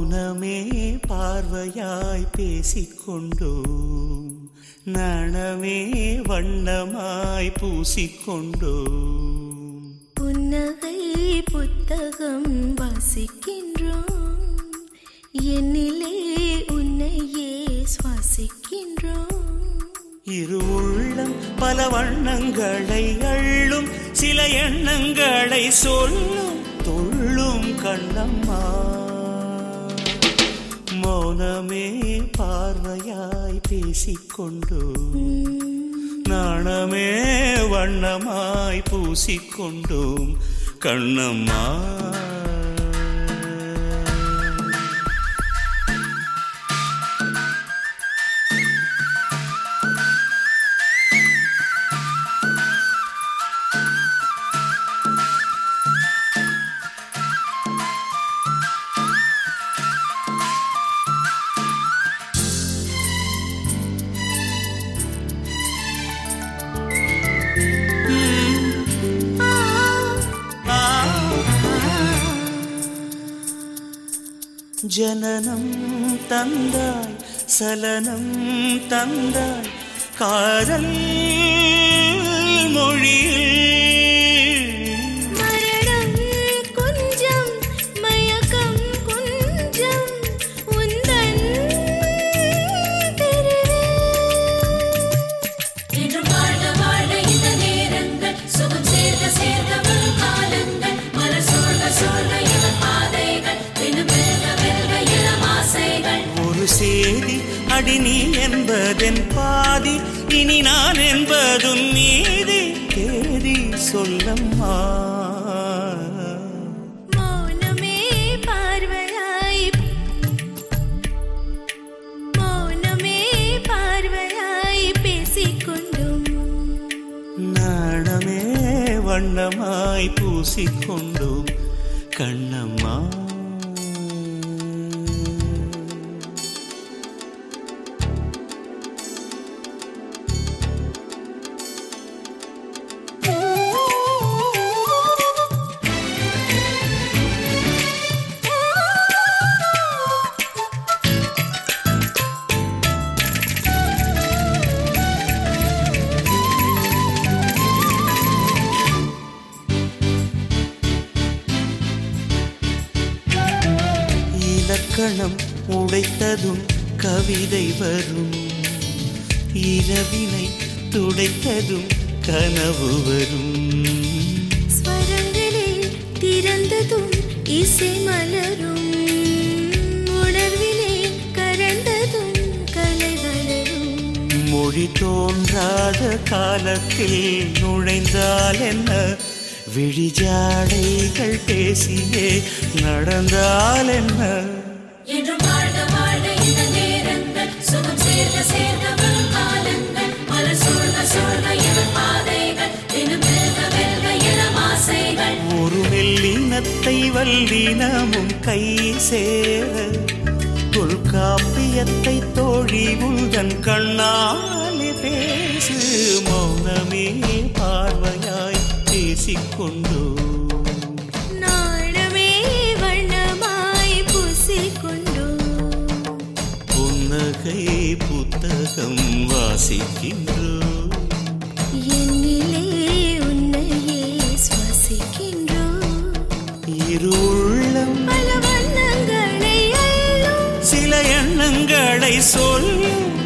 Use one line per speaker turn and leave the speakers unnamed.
மௌனமே பார்வையாய் பேசிக்கொண்டோம் நனமே வண்ணமாய் பூசிக்கொண்டோம்
புன்னகை புத்தகம் வாசிக்கின்றோம் என்னிலே உன்னையே சுவாசிக்கின்றோம்
இரு உள்ளம் பல வண்ணங்களை அள்ளும் சில எண்ணங்களை சொல்லும் துள்ளும் கண்ணம்மா மௌனமே பார்வையாய் பேசிக்கொண்டோம் நாணமே வண்ணமாய் பூசிக்கொண்டோம் கண்ணம்மா ஜனனம் தந்தாய் சலனம் தந்தாய் காதல் மொழியில்
மரணம் கொஞ்சம் மயக்கம் கொஞ்சம் உந்தன்
இன்று வாழ வாழ இந்த நேரங்கள் சுகம் சேர்க்க சேர்க்க வரும் காலங்கள் மலர் சூழ்க சூழ்க இளம் பாதைகள் தினம் வெல்க வெல்க இளம் ஆசைகள்
ஒரு சேதி அடி நீ என்பதென் பாதி இனி நான் என்பதும் நீதி தேதி சொல்லம்மா
மௌனமே பார்வையாய் மௌனமே பார்வையாய் பேசிக்கொண்டும்
நாணமே வண்ணமாய் பூசிக்கொண்டோம் கண்ணம்மா இலக்கணம் உடைத்ததும் கவிதை வரும் இரவினை துடைத்ததும் கனவு வரும்
ஸ்வரங்களே திறந்ததும் இசை மலரும் உணர்விலே கரண்டதும் கலை வளரும்
மொழி தோன்றாத காலத்தில் நுழைந்தால் என்ன விழிஜாடைகள் பேசியே நடந்தால் என்ன
இன்று வாழ்க வாழ இந்த நேரங்கள் சுகம் சேர்க்க சேர்க்க வரும் காலங்கள் மலர் சூழ்க சூழ்க இளம் பாதைகள் தினம் வெல்க வெல்க இளம் ஆசைகள்
ஒரு மெல்லினத்தை வல்லினமும் கை சேர தொல்காப்பியத்தை தோழி உந்தன் கண்ணாலே பேசு மௌனமே பார்வையாய் பேசிக்கொண்டோ
நாணமே வண்ணமாய் பூசிக்கொண்டோம்
புன்னகை புத்தகம் வாசிக்கின்றோ
என்னிலே உன்னையே சுவாசிக்கின்றோம்
இரு உள்ளம்
பல வண்ணங்களை அள்ளும்
சில எண்ணங்களை சொல்லும்